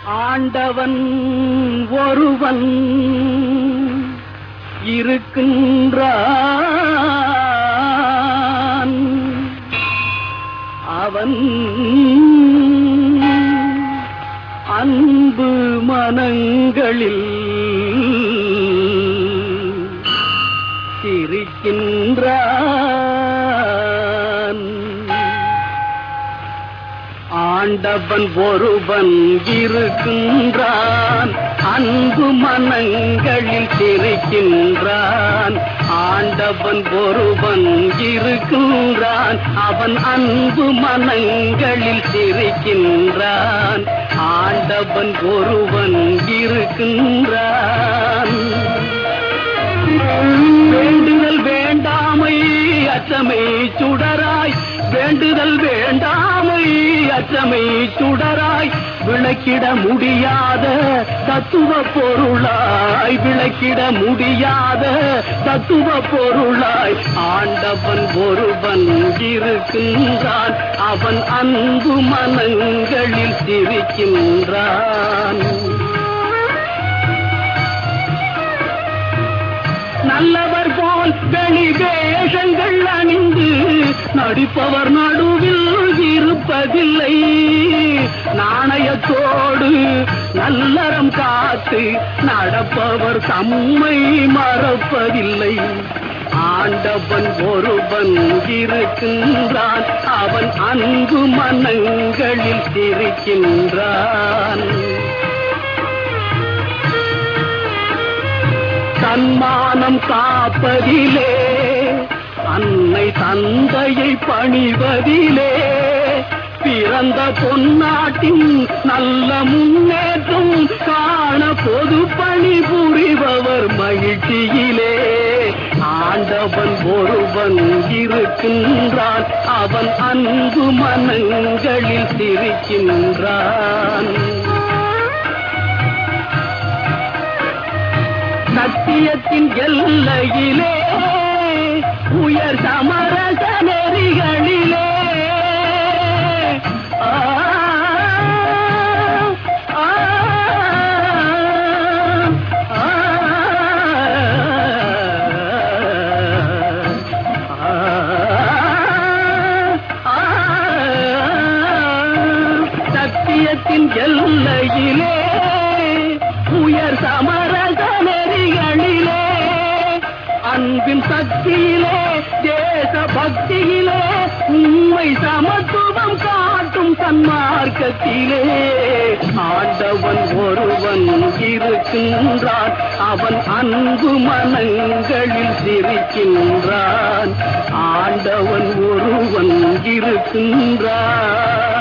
ஆண்டவன் ஒருவன் இருக்கின்றான் அவன் அன்பு மனங்களில் சிரிக்கின்றான் ஆண்டவன் ஒருவன் இருக்கின்றான் அன்பு மனங்களில் சிரிக்கின்றான் ஆண்டவன் ஒருவன் இருக்கின்றான் அவன் அன்பு மனங்களில் சிரிக்கின்றான் ஆண்டவன் ஒருவன் இருக்கின்றான் வேண்டுதல் வேண்டாமை அச்சமை சுடராய் வேண்டுதல் வேண்டாமை அச்சமை சுடராய் விளக்கிட முடியாத தத்துவ பொருளாய் விளக்கிட முடியாத தத்துவ பொருளாய் ஆண்டவன் ஒருவன் இருக்கின்றான் அவன் அன்பு மனங்களில் சிரிக்கின்றான் நல்லவர் போல் வெளி வேஷங்கள் அணிந்து நடிப்பவர் நடுவில் இருப்பதில்லை நாணயத்தோடு நல்லறம் காத்து நடப்பவர் தம்மை மறப்பதில்லை ஆண்டவன் ஒருவன் இருக்கின்றான் அவன் அன்பு மனங்களில் சிரிக்கின்றான் தன்மானம் காப்பதிலே அன்னை தந்தையை பணிவதிலே பிறந்த பொன்னாட்டின் நல்ல முன்னேற்றம் காண பொது பணி புரிபவர் மகிழ்ச்சியிலே ஆண்டவன் ஒருவன் இருக்கின்றான் அவன் அன்பு மனங்களில் சிரிக்கின்றான் சத்தியத்தின் எல்லையிலே உயர் சமரச நெறிகளிலே ஆ, ஆ, ஆ, ஆ, சத்தியத்தின் எல்லையிலே உயர் சமரச நெறிகளிலே அன்பின் சக்தியிலே தேச பக்தியிலே உண்மை சமத்துவம் காட்டும் சன்மார்க்கத்திலே ஆண்டவன் ஒருவன் இருக்கின்றான் அவன் அன்பு மனங்களில் சிரிக்கின்றான் ஆண்டவன் ஒருவன் இருக்கின்றான்